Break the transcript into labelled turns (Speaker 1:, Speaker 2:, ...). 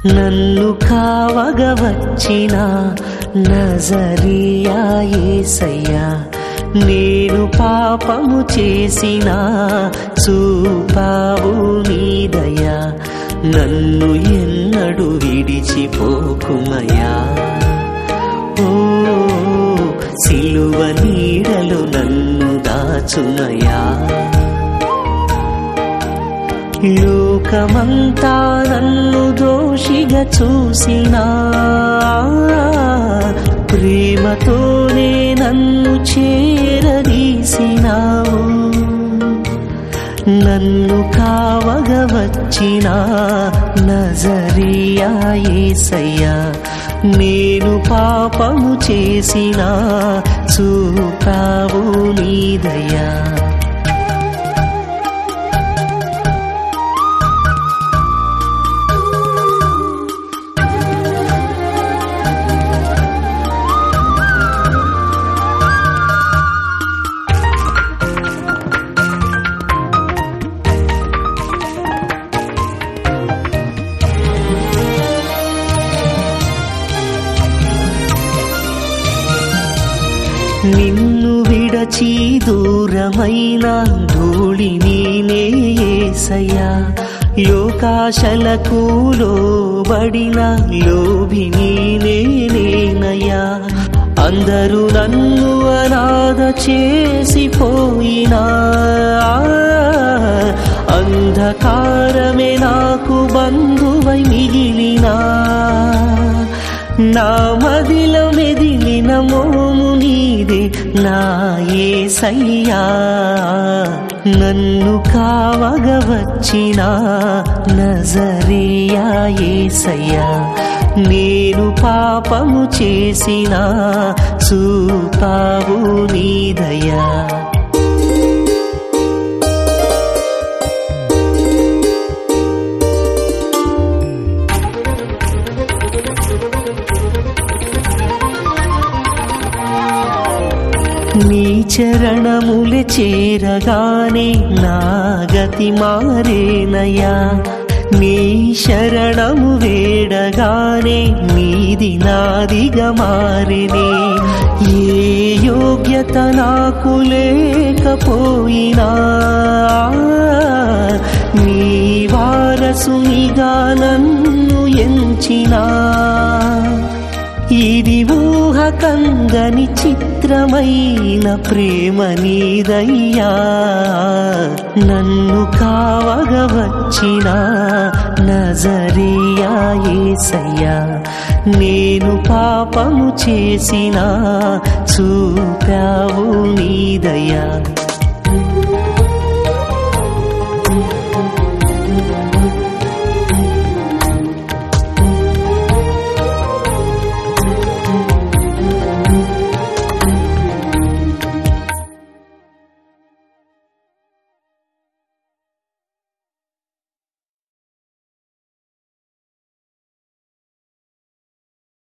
Speaker 1: నన్ను కావగ వచ్చిన నజరియా యేసయ్యా నేను పాపము చేసిన చూపావు నీదయా నన్ను ఎన్నడు విడిచిపోకుమయా ఓ సిలువ నీడలు నన్ను దాచుమయా లోకమంతా నన్ను దోషిగా చూసినా ప్రేమతోనే నన్ను చేరదీసినావు నన్ను కావగ వచ్చిన నజరియా యేసయ్యా నేను పాపము చేసిన చూపావు నీదయ్యా నిన్ను విడచి దూరమైన ధూళిని నేసయ్యా లోకాశలకు లోబడిన లోభిని నేనేనయ్యా అందరూ నన్ను అనాథ చేసిపోయినా అంధకారమే నాకు బంధువై మిగిలినా నా మదిలో మెదిలిన మోము నీదే నా ఏసయ్యా నన్ను కావగ వచ్చిన నజరియా ఏసయ్యా నేను పాపము చేసిన చూపావు నీదయా నీ చరణములు చేరగానే నా గతి మారేనయ్యా నీ శరణము వేడగానే నీది నాదిగా మారినే ఏ యోగ్యత నాకు లేకపోయినా నీ వారసునిగా నన్ను ఎంచినా ఇది ఊహ కందని చిత్రమైన ప్రేమ నీదయ్యా నన్ను కావగ వచ్చిన నజరియా ఏసయ్యా నేను పాపము చేసిన చూపావు నీదయ్యా